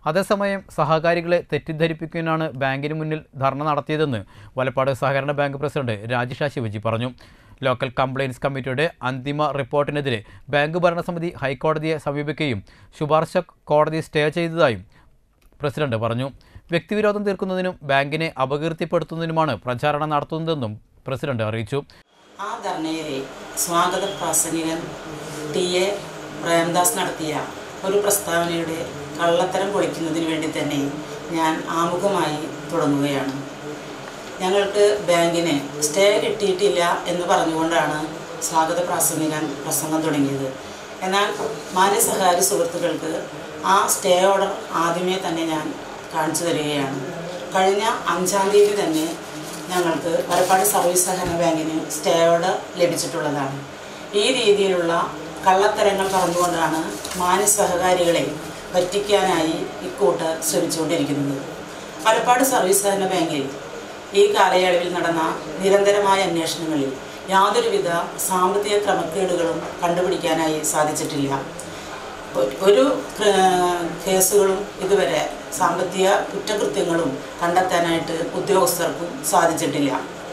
അതേസമയം സഹകാരികളെ തെറ്റിദ്ധരിപ്പിക്കാനാണ് ബാങ്കിന് മുന്നിൽ ധർണ നടത്തിയതെന്ന് വലപ്പാട് സഹകരണ ബാങ്ക് പ്രസിഡന്റ് രാജേഷ് ശിവജി പറഞ്ഞു ലോക്കൽ കംപ്ലയിൻസ് കമ്മിറ്റിയുടെ അന്തിമ റിപ്പോർട്ടിനെതിരെ ബാങ്ക് ഭരണസമിതി ഹൈക്കോടതിയെ സമീപിക്കുകയും ശുപാർശ കോടതി സ്റ്റേ ചെയ്തതായും പ്രസിഡന്റ് പറഞ്ഞു വ്യക്തിവിരോധം തീർക്കുന്നതിനും ബാങ്കിനെ അപകീർത്തിപ്പെടുത്തുന്നതിനുമാണ് പ്രചാരണം നടത്തുന്നതെന്നും പ്രസിഡന്റ് അറിയിച്ചു ആ ധർണയിലെ സ്വാഗത പ്രാസംഗികൻ ടി എ പ്രേംദാസ് നടത്തിയ ഒരു പ്രസ്താവനയുടെ കള്ളത്തരം പൊളിക്കുന്നതിന് വേണ്ടി തന്നെ ഞാൻ ആമുഖമായി തുടങ്ങുകയാണ് ഞങ്ങൾക്ക് ബാങ്കിന് സ്റ്റേ കിട്ടിയിട്ടില്ല എന്ന് പറഞ്ഞുകൊണ്ടാണ് സ്വാഗത പ്രാസംഗികൻ പ്രസംഗം തുടങ്ങിയത് എന്നാൽ മാന്യ സഹകാരി സുഹൃത്തുക്കൾക്ക് ആ സ്റ്റേ ഓർഡർ ആദ്യമേ തന്നെ ഞാൻ കാണിച്ചു തരികയാണ് കഴിഞ്ഞ അഞ്ചാം തീയതി തന്നെ ഞങ്ങൾക്ക് വരപ്പാട് സർവീസ് സഹകരണ ബാങ്കിന് സ്റ്റേ ഓർഡർ ലഭിച്ചിട്ടുള്ളതാണ് ഈ രീതിയിലുള്ള കള്ളത്തരങ്ങൾ പറഞ്ഞുകൊണ്ടാണ് മാന്യ സഹകാരികളെ പറ്റിക്കാനായി ഇക്കൂട്ട് ശ്രമിച്ചുകൊണ്ടിരിക്കുന്നത് വലപ്പാട് സർവീസ് സഹകരണ ബാങ്കിൽ ഈ കാലയളവിൽ നടന്ന നിരന്തരമായ അന്വേഷണങ്ങളിൽ യാതൊരുവിധ സാമ്പത്തിക ക്രമക്കേടുകളും കണ്ടുപിടിക്കാനായി സാധിച്ചിട്ടില്ല ഒ- ഒരു ഏർ, കേസുകളും ഇതുവരെ സാമ്പത്തിക കുറ്റകൃത്യങ്ങളും കണ്ടെത്താനായിട്ട് ഉദ്യോഗസ്ഥർക്കും സാധിച്ചിട്ടില്ല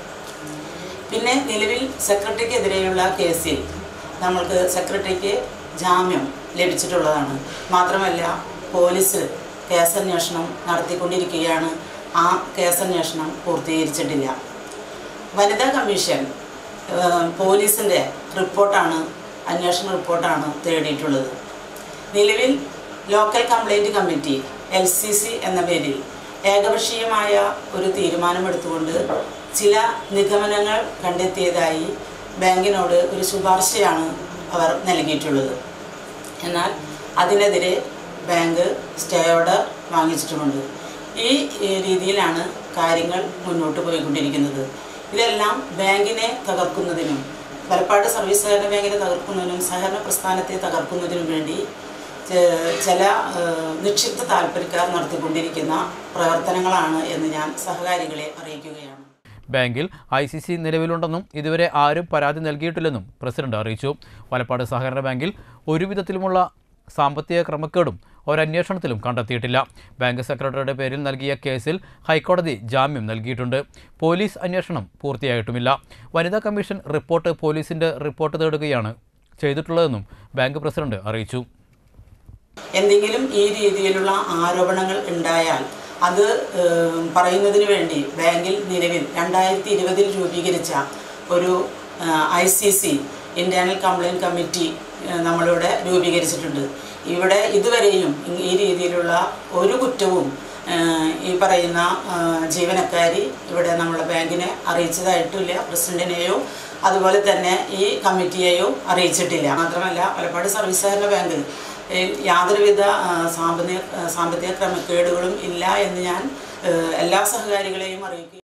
പിന്നെ നിലവിൽ സെക്രട്ടറിക്കെതിരെയുള്ള കേസിൽ നമ്മൾക്ക് സെക്രട്ടറിക്ക് ജാമ്യം ലഭിച്ചിട്ടുള്ളതാണ് മാത്രമല്ല പോലീസ് കേസന്വേഷണം നടത്തിക്കൊണ്ടിരിക്കുകയാണ് ആ കേസന്വേഷണം പൂർത്തീകരിച്ചിട്ടില്ല വനിതാ കമ്മീഷൻ ഏഹ്, പോലീസിൻ്റെ റിപ്പോർട്ടാണ് അന്വേഷണ റിപ്പോർട്ടാണ് തേടിയിട്ടുള്ളത് നിലവിൽ local complaint committee L C C എന്ന പേരിൽ ഏകപക്ഷീയമായ ഒരു തീരുമാനമെടുത്തുകൊണ്ട് ചില നിഗമനങ്ങൾ കണ്ടെത്തിയതായി ബാങ്കിനോട് ഒരു ശുപാർശയാണ് അവർ നൽകിയിട്ടുള്ളത് എന്നാൽ അതിനെതിരെ ബാങ്ക് സ്റ്റേ ഓർഡർ വാങ്ങിച്ചിട്ടുമുണ്ട് ഈ ഏഹ്, രീതിയിലാണ് കാര്യങ്ങൾ മുന്നോട്ട് പോയിക്കൊണ്ടിരിക്കുന്നത് ഇതെല്ലാം ബാങ്കിനെ തകർക്കുന്നതിനും വലപ്പാട് സർവീസ് സഹകരണ ബാങ്കിനെ തകർക്കുന്നതിനും സഹകരണ പ്രസ്ഥാനത്തെ തകർക്കുന്നതിനും വേണ്ടി ചെ- ചില ഏഹ്, നിക്ഷിപ്ത താല്പര്യക്കാർ നടത്തിക്കൊണ്ടിരിക്കുന്ന പ്രവർത്തനങ്ങളാണ് എന്ന് ഞാൻ സഹകാരികളെ അറിയിക്കുകയാണ് ബാങ്കിൽ ഐ സി സി നിലവിലുണ്ടെന്നും ഇതുവരെ ആരും പരാതി നൽകിയിട്ടില്ലെന്നും പ്രസിഡന്റ് അറിയിച്ചു വലപ്പാട് സഹകരണ ബാങ്കിൽ ഒരു വിധത്തിലുമുള്ള സാമ്പത്തിക ക്രമക്കേടും ഒരന്വേഷണത്തിലും കണ്ടെത്തിയിട്ടില്ല ബാങ്ക് സെക്രട്ടറിയുടെ പേരിൽ നൽകിയ കേസിൽ ഹൈക്കോടതി ജാമ്യം നൽകിയിട്ടുണ്ട് പോലീസ് അന്വേഷണം പൂർത്തിയായിട്ടുമില്ല വനിതാ കമ്മീഷൻ റിപ്പോർട്ട് പോലീസിന്റെ റിപ്പോർട്ട് തേടുകയാണ് ചെയ്തിട്ടുള്ളതെന്നും ബാങ്ക് പ്രസിഡന്റ് അറിയിച്ചു എന്തെങ്കിലും ഈ രീതിയിലുള്ള ആരോപണങ്ങൾ ഉണ്ടായാൽ അത് ഏം, പറയുന്നതിന് വേണ്ടി ബാങ്കിൽ നിലവിൽ രണ്ടായിരത്തി ഇരുപതിൽ രൂപീകരിച്ച ഒരു I C C internal complaint committee ഏ, നമ്മളിവിടെ രൂപീകരിച്ചിട്ടുണ്ട് ഇവിടെ ഇതുവരെയും ഈ രീതിയിലുള്ള ഒരു കുറ്റവും ഏ, ഈ പറയുന്ന ആ, ജീവനക്കാരി ഇവിടെ നമ്മളെ ബാങ്കിനെ അറിയിച്ചതായിട്ടില്ല പ്രസിഡന്റിനെയോ അതുപോലെ തന്നെ ഈ കമ്മിറ്റിയെയോ അറിയിച്ചിട്ടില്ല മാത്രമല്ല വലപ്പാട് സർവീസ് സഹകരണ ബാങ്ക് ഏ, യാതൊരുവിധ ആ, സാമ്പത്തിക ആ, സാമ്പത്തിക ക്രമക്കേടുകളും ഇല്ല എന്ന് ഞാൻ ഏ, എല്ലാ സഹകാരികളെയും അറിയിക്കുക